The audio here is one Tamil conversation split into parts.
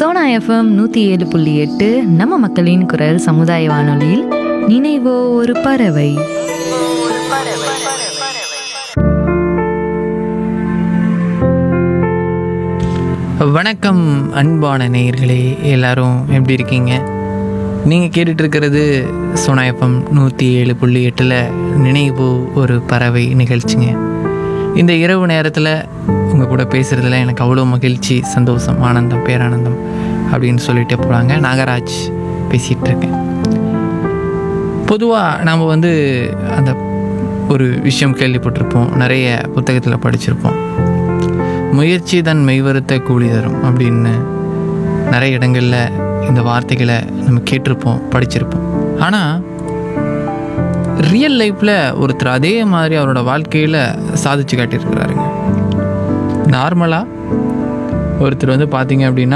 சோனா எஃப்எம் நூற்றி ஏழு புள்ளி எட்டு நம்ம மக்களின் குரல் சமுதாய வானொலியில் நினைவோ ஒரு பறவை வணக்கம் அன்பான நேயர்களே எல்லாரும் எப்படி இருக்கீங்க நீங்கள் கேட்டுட்டு இருக்கிறது சோனா எஃப்எம் நூற்றி ஏழு புள்ளி எட்டில் நினைவு ஒரு பறவை நிகழ்ச்சிங்க இந்த இரவு நேரத்தில் உங்கள் கூட பேசுகிறதுல எனக்கு அவ்வளோ மகிழ்ச்சி சந்தோஷம் ஆனந்தம் பேரானந்தம் அப்படின்னு சொல்லிட்டு போகிறாங்க நாகராஜ் பேசிகிட்டு இருக்கேன் பொதுவாக நாம் வந்து அந்த ஒரு விஷயம் கேள்விப்பட்டிருப்போம் நிறைய புத்தகத்தில் படிச்சிருப்போம் முயற்சி தன் மெய்வருத்த கூலி தரும் அப்படின்னு நிறைய இடங்களில் இந்த வார்த்தைகளை நம்ம கேட்டிருப்போம் படிச்சிருப்போம் ஆனால் ரியல் லைஃப்பில் ஒருத்தர் அதே மாதிரி அவரோட வாழ்க்கையில் சாதிச்சு காட்டியிருக்கிறாருங்க நார்மலாக ஒருத்தர் வந்து பார்த்தீங்க அப்படின்னா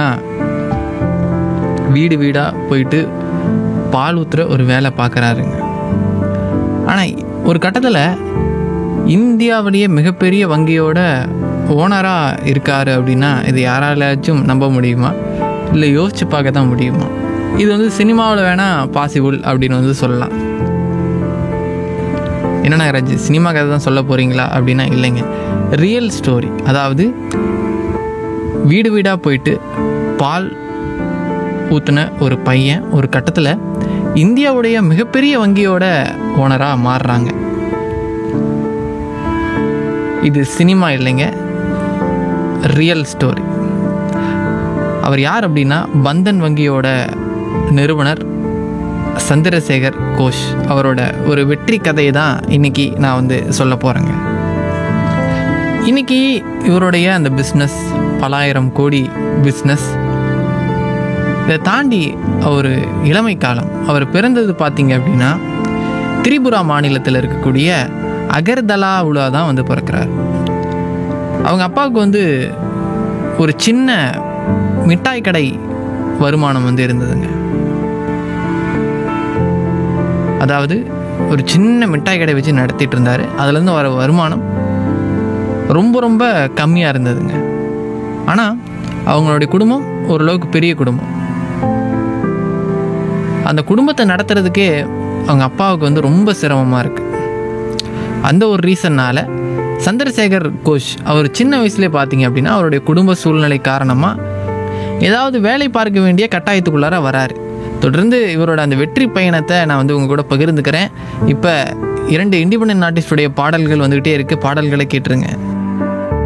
வீடு வீடாக போயிட்டு பால் ஊற்றுற ஒரு வேலை பார்க்குறாருங்க ஆனால் ஒரு கட்டத்தில் இந்தியாவிலேயே மிகப்பெரிய வங்கியோட ஓனராக இருக்காரு அப்படின்னா இது யாராலாச்சும் நம்ப முடியுமா இல்லை யோசிச்சு பார்க்க தான் முடியுமா இது வந்து சினிமாவில் வேணால் பாசிபிள் அப்படின்னு வந்து சொல்லலாம் என்ன நாகராஜ் சினிமா கதை தான் சொல்ல போகிறீங்களா அப்படின்னா இல்லைங்க ரியல் ஸ்டோரி அதாவது வீடு வீடாக போயிட்டு பால் ஊற்றின ஒரு பையன் ஒரு கட்டத்தில் இந்தியாவுடைய மிகப்பெரிய வங்கியோட ஓனராக மாறுறாங்க இது சினிமா இல்லைங்க ரியல் ஸ்டோரி அவர் யார் அப்படின்னா பந்தன் வங்கியோட நிறுவனர் சந்திரசேகர் கோஷ் அவரோட ஒரு வெற்றி கதையை தான் இன்னைக்கு நான் வந்து சொல்ல போகிறேங்க இன்னைக்கு இவருடைய அந்த பிஸ்னஸ் பலாயிரம் கோடி பிஸ்னஸ் இதை தாண்டி அவர் இளமை காலம் அவர் பிறந்தது பார்த்தீங்க அப்படின்னா திரிபுரா மாநிலத்தில் இருக்கக்கூடிய அகர்தலாவுல தான் வந்து பிறக்கிறார் அவங்க அப்பாவுக்கு வந்து ஒரு சின்ன மிட்டாய் கடை வருமானம் வந்து இருந்ததுங்க அதாவது ஒரு சின்ன மிட்டாய் கடை வச்சு நடத்திட்டு இருந்தார் அதுலேருந்து வர வருமானம் ரொம்ப ரொம்ப கம்மியாக இருந்ததுங்க ஆனால் அவங்களுடைய குடும்பம் ஓரளவுக்கு பெரிய குடும்பம் அந்த குடும்பத்தை நடத்துறதுக்கே அவங்க அப்பாவுக்கு வந்து ரொம்ப சிரமமாக இருக்குது அந்த ஒரு ரீசன்னால் சந்திரசேகர் கோஷ் அவர் சின்ன வயசுலேயே பார்த்தீங்க அப்படின்னா அவருடைய குடும்ப சூழ்நிலை காரணமாக ஏதாவது வேலை பார்க்க வேண்டிய கட்டாயத்துக்குள்ளார வராரு தொடர்ந்து இவரோட அந்த வெற்றி பயணத்தை நான் வந்து உங்க கூட பகிர்ந்துக்கிறேன் இப்போ இரண்டு இண்டிபெண்டன்ட் ஆர்டிஸ்டுடைய பாடல்கள் வந்துக்கிட்டே இருக்குது பாடல்களை கேட்டுருங்க